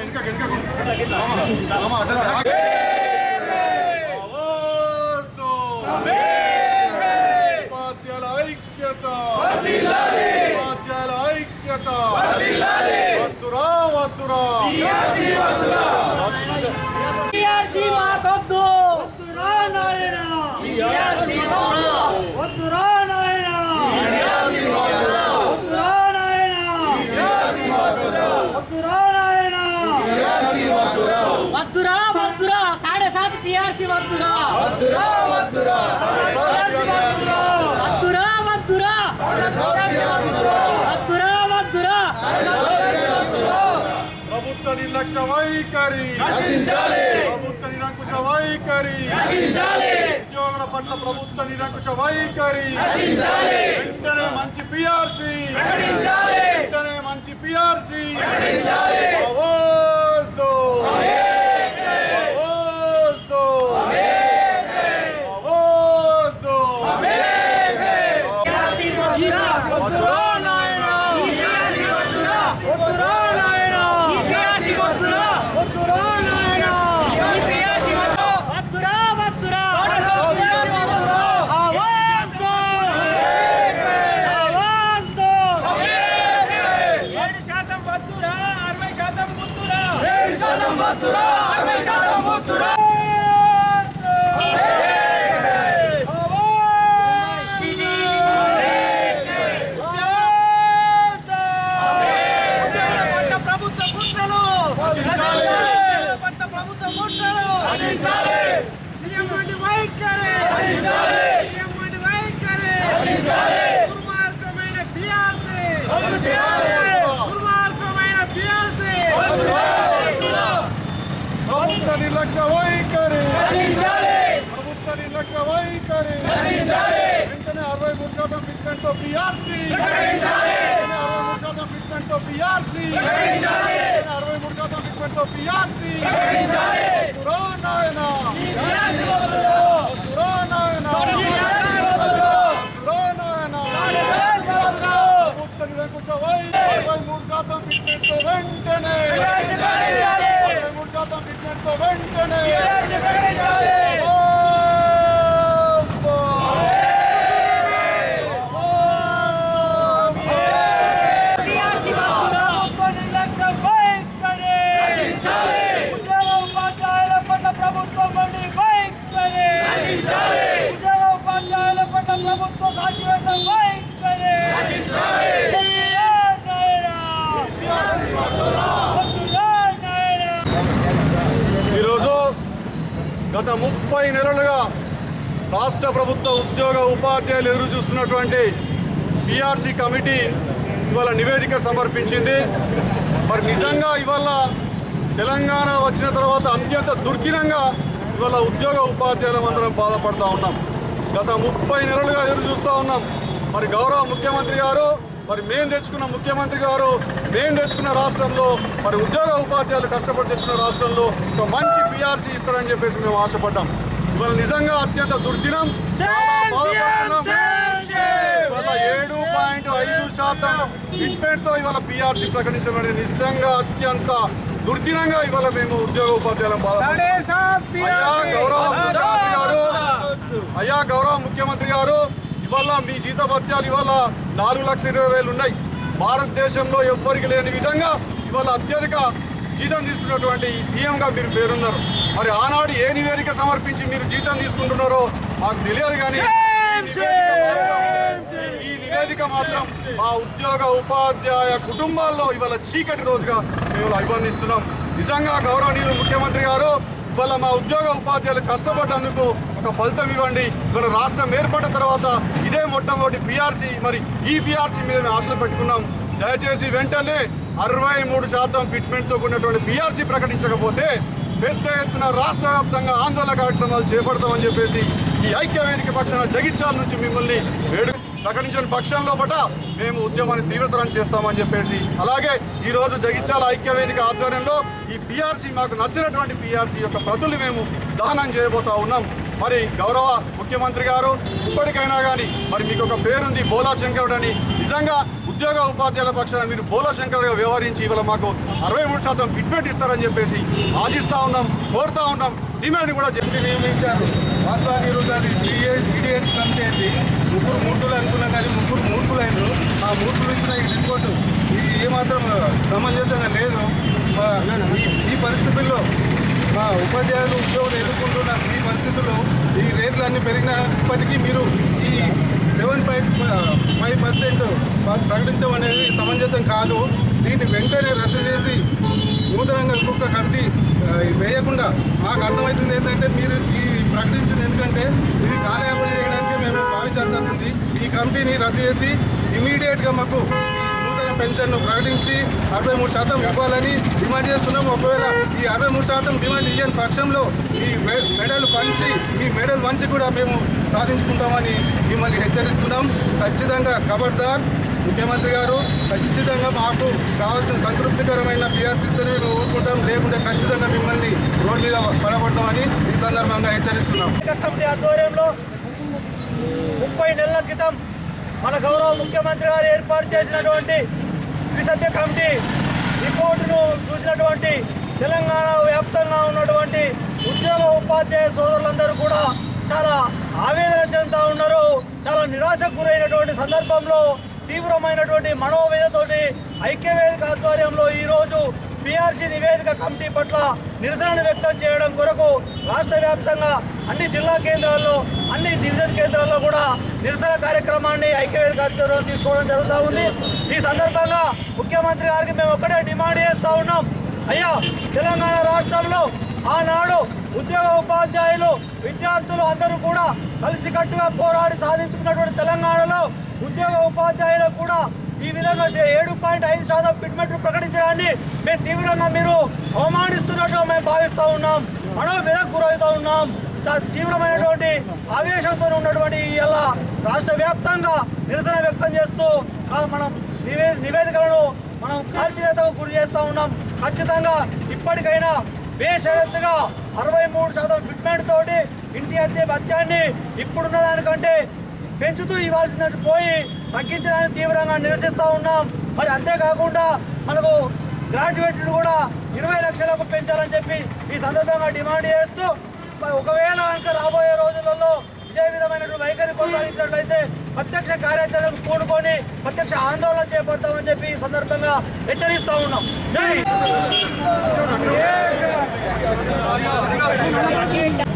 ఉపాధ్యాయుల ఐక్యత ఉపాధ్యాయుల ఐక్యత వద్దురా వద్దురా టీఆర్జీ మాకొద్దు వద్దురా నాయన టీఆర్జీ వద్దురా నాయన వద్దురా నాయన వద్దురా నాయన వద్దురా వద్దురా సాడే సాత్ టీఆర్సీ వద్దురా వద్దురా వద్దురా వద్దురా వద్దురా వద్దురా వద్దురా ప్రభుత్వ నిర్లక్ష్య వైఖరి ప్రభుత్వ నిరంకుశ వైఖరి ఉద్యోగుల పట్ల ప్రభుత్వ నిరంకుశ వైఖరి వెంటనే మంచి పిఆర్సి వెంటనే మంచి పిఆర్సి అవోద్దు అవోద్దు అవోద్దు వద్దురా నాయనా వద్దురా నాయనా వద్దురా నాయన వద్దురా వద్దురా ఆవాజ్ దో ఆవాజ్ దో ఏడు శాతం వద్దురా అరవై శాతం ముద్దురా ఏడు శాతం వద్దురా అరవై శాతం ముద్దురా ప్రభుత్వ కుట్రలు పట్ల ప్రభుత్వ కుట్రలు సీఎం వంటి వైఖరి సీఎం వంటి వైఖరి దుర్మార్గమైన పియాసి దుర్మార్గమైన పియాసి ప్రభుత్వ నిర్లక్ష్య వైఖరి ప్రభుత్వ నిర్లక్ష్య వైఖరి వెంటనే అరవై మూడు శాతం ఫిట్మెంట్ తో పిఆర్సీ వెంటనే అరవై మూడు శాతం ఫిట్మెంట్ తో పిఆర్సీ వెంటనే అరవై మూడు శాతం ఫిట్మెంట్ తో పిఆర్సీ వద్దురా నాయనా వద్దురా నాయనా వద్దురా నాయనా ప్రభుత్వ నిరంకుశ వైఖరి అరవై మూడు శాతం ఫిట్మెంట్ తో వెంటనే అరవై మూడు శాతం ఫిట్మెంట్ తో వెంటనే ప్రభుత్వ నిర్లక్ష్యం వైఖరి ఉద్యోగ ఉపాధ్యాయుల పట్ల ప్రభుత్వం వంటి వైఖరి ఉద్యోగ ఉపాధ్యాయుల పట్ల ప్రభుత్వ సాధ్యత వైఖరి వద్దురా నాయనా. వద్దురా నాయనా. ఈరోజు గత ముప్పై నెలలుగా రాష్ట్ర ప్రభుత్వ ఉద్యోగ ఉపాధ్యాయులు ఎదురు చూస్తున్నటువంటి పిఆర్సీ కమిటీ ఇవాళ నివేదిక సమర్పించింది మరి నిజంగా ఇవాళ తెలంగాణ వచ్చిన తర్వాత అత్యంత దుర్దినంగా ఇవాళ ఉద్యోగ ఉపాధ్యాయులం అందరం బాధపడతా ఉన్నాం గత ముప్పై నెలలుగా ఎదురు చూస్తూ ఉన్నాం మరి గౌరవ ముఖ్యమంత్రి గారు మరి మేము తెచ్చుకున్న ముఖ్యమంత్రి గారు మేము తెచ్చుకున్న రాష్ట్రంలో మరి ఉద్యోగ ఉపాధ్యాయులు కష్టపడి తెచ్చుకున్న రాష్ట్రంలో ఒక మంచి పిఆర్సీ ఇస్తారని చెప్పేసి మేము ఆశపడ్డాం ఇవాళ నిజంగా అత్యంత దుర్దినం చాలా బాధపడుతున్నాం ఇవాళ ఏడు పాయింట్ ఐదు శాతం ఫిట్మెంట్తో ఇవాళ పిఆర్సీ ప్రకటించబడి నిజంగా అత్యంత దుర్దినంగా ఇవాళ మేము ఉద్యోగ ఉపాధ్యాయులం బాధపడుతున్నాం అయ్యా గౌరవ ముఖ్యమంత్రి గారు అయ్యా గౌరవ ముఖ్యమంత్రి గారు ఇవాళ మీ జీతభత్యాలు ఇవాళ నాలుగు లక్షల ఇరవై వేలు ఉన్నాయి భారతదేశంలో ఎవ్వరికి లేని విధంగా ఇవాళ అత్యధిక జీతం తీసుకున్నటువంటి సీఎంగా మీరు పేరున్నారు మరి ఆనాడు ఏ నివేదిక సమర్పించి మీరు జీతం తీసుకుంటున్నారో మాకు తెలియదు కానీ ఈ నివేదిక మాత్రం- ఈ నివేదిక మాత్రం మా ఉద్యోగ ఉపాధ్యాయ కుటుంబాల్లో ఇవాళ చీకటి రోజుగా మేము అభివర్ణిస్తున్నాం నిజంగా గౌరవనీయులు ముఖ్యమంత్రి గారు ఇవాళ మా ఉద్యోగ ఉపాధ్యాయులు కష్టపడ్డందుకు ఒక ఫలితం ఇవ్వండి ఇవాళ రాష్ట్రం ఏర్పడిన తర్వాత ఇదే మొట్టమొదటి పిఆర్సీ మరి ఈ పిఆర్సీ మీద మేము ఆశలు పెట్టుకున్నాం దయచేసి వెంటనే అరవై మూడు శాతం ఫిట్మెంట్తో కూడినటువంటి పిఆర్సీ ప్రకటించకపోతే పెద్ద ఎత్తున రాష్ట్ర వ్యాప్తంగా ఆందోళన కార్యక్రమాలు చేపడతామని చెప్పేసి ఈ ఐక్య వేదిక పక్షాన జగిత్యాల నుంచి మిమ్మల్ని వేడు ప్రకటించిన పక్షంలో పట మేము ఉద్యమాన్ని తీవ్రతరం చేస్తామని చెప్పేసి అలాగే ఈ రోజు జగిత్యాల ఐక్యవేదిక ఆధ్వర్యంలో ఈ పిఆర్సీ మాకు నచ్చినటువంటి పిఆర్సీ యొక్క ప్రతులు మేము దహనం చేయబోతా ఉన్నాం మరి గౌరవ ముఖ్యమంత్రి గారు ఇప్పటికైనా కానీ మరి మీకు ఒక పేరుంది బోలా శంకరుడు అని నిజంగా ఉద్యోగ ఉపాధ్యాయుల పక్షాన మీరు బోలా శంకరుడుగా వ్యవహరించి ఇవాళ మాకు అరవై మూడు శాతం ఫిట్మెంట్ ఇస్తారని చెప్పేసి ఆశిస్తా ఉన్నాం కోరుతా ఉన్నాం డిమాండ్ కూడా చెప్పి కమిటీ నియమించారు వాస్తవానికి ఈరోజు అది త్రీ ఇయర్స్ ఇడియట్స్ కమిటీ అయింది ముగ్గురు మూర్ఖులు అనుకున్నాం కానీ ముగ్గురు మూర్ఖులు అయినరు ఆ మూర్ఖులు ఇచ్చిన ఈ రిపోర్టు ఇది ఏమాత్రం సమంజసంగా లేదు మా ఈ- ఈ పరిస్థితుల్లో మా ఉపాధ్యాయులు ఉద్యోగులు ఎదుర్కొంటున్న ఈ పరిస్థితుల్లో ఈ రేట్లు అన్ని పెరిగినప్పటికీ మీరు ఈ సెవెన్ పాయింట్ ఫైవ్ పర్సెంట్ ప్రకటించడం అనేది సమంజసం కాదు దీన్ని వెంటనే రద్దు చేసి నూతనంగా ఇంకొక కమిటీ ఆ, వేయకుండా మాకు అర్థమవుతుంది ఏంటంటే మీరు ఈ ప్రకటించింది ఎందుకంటే ఇది కాలయాపన చేయడానికి మేము భావించాల్సి వస్తుంది ఈ కమిటీని రద్దు చేసి ఇమీడియట్గా మాకు ఈ నూతన పెన్షన్ ప్రకటించి అరవై మూడు శాతం ఇవ్వాలని డిమాండ్ చేస్తున్నాం ఒకవేళ ఈ అరవై మూడు శాతం డిమాండ్ ఇయ్యని పక్షంలో ఈ మె- మెడల్ పంచి ఈ మెడల్ వంచి కూడా మేము సాధించుకుంటామని మిమ్మల్ని హెచ్చరిస్తున్నాం ఖచ్చితంగా ఖబర్దార్ ముఖ్యమంత్రి గారు ఖచ్చితంగా మాకు కావాల్సిన సంతృప్తికరమైన పిఆర్సీ ఇస్తేనే మేము ఊరుకుంటాం లేకుంటే ఖచ్చితంగా మిమ్మల్ని రోడ్డు మీద పడబడతామని ఈ సందర్భంగా హెచ్చరిస్తున్నాం కమిటీ ఆధ్వర్యంలో ముప్పై నెలల క్రితం మన గౌరవ ముఖ్యమంత్రి గారు ఏర్పాటు చేసినటువంటి త్రిసభ్య కమిటీ రిపోర్టును చూసినటువంటి తెలంగాణ వ్యాప్తంగా ఉన్నటువంటి ఉద్యోగ ఉపాధ్యాయ సోదరులందరూ కూడా చాలా ఆవేదన చెందుతా ఉన్నారు చాలా నిరాశకు గురైనటువంటి సందర్భంలో తీవ్రమైనటువంటి మనోవేదతోటి ఐక్యవేదిక ఆధ్వర్యంలో ఈరోజు పిఆర్సీ నివేదిక కమిటీ పట్ల నిరసనను వ్యక్తం చేయడం కొరకు రాష్ట్ర వ్యాప్తంగా అన్ని జిల్లా కేంద్రాల్లో అన్ని డివిజన్ కేంద్రాల్లో కూడా నిరసన కార్యక్రమాన్ని ఐక్యవేదిక ఆధ్వర్యంలో తీసుకోవడం జరుగుతూ ఉంది ఈ సందర్భంగా ముఖ్యమంత్రి గారికి మేము ఒక్కటే డిమాండ్ చేస్తూ ఉన్నాం అయ్యా తెలంగాణ రాష్ట్రంలో ఆనాడు ఉద్యోగ ఉపాధ్యాయులు విద్యార్థులు అందరూ కూడా కలిసికట్టుగా పోరాడి సాధించుకున్నటువంటి తెలంగాణలో ఉద్యోగ ఉపాధ్యాయులకు కూడా ఈ విధంగా ఏడు పాయింట్ ఐదు శాతం ఫిట్మెంట్ ప్రకటించడాన్ని మేము తీవ్రంగా మీరు అవమానిస్తున్నట్టుగా మేము భావిస్తూ ఉన్నాం మనోవేదకు గురవుతూ ఉన్నాం చా- తీవ్రమైనటువంటి ఆవేశంతో ఉన్నటువంటి ఇలా రాష్ట్ర వ్యాప్తంగా నిరసన వ్యక్తం చేస్తూ ఆ మనం నివే నివేదికలను మనం కాల్చివేతకు గురి చేస్తూ ఉన్నాం ఖచ్చితంగా ఇప్పటికైనా బేషరత్తుగా అరవై మూడు శాతం ఫిట్మెంట్ తోటి ఇంటి అద్దె భత్యాన్ని ఇప్పుడున్న దానికంటే పెంచుతూ ఇవ్వాల్సిందని పోయి తగ్గించడానికి తీవ్రంగా నిరసిస్తూ ఉన్నాం మరి అంతేకాకుండా మనకు గ్రాడ్యుయేట్ కూడా ఇరవై లక్షలకు పెంచాలని చెప్పి ఈ సందర్భంగా డిమాండ్ చేస్తూ మరి ఒకవేళ కనుక రాబోయే రోజులలో ఇదే విధమైనటువంటి వైఖరి కొనసాగించినట్లయితే ప్రత్యక్ష కార్యాచరణకు పూనుకొని ప్రత్యక్ష ఆందోళన చేపడతామని చెప్పి ఈ సందర్భంగా హెచ్చరిస్తూ ఉన్నాం జై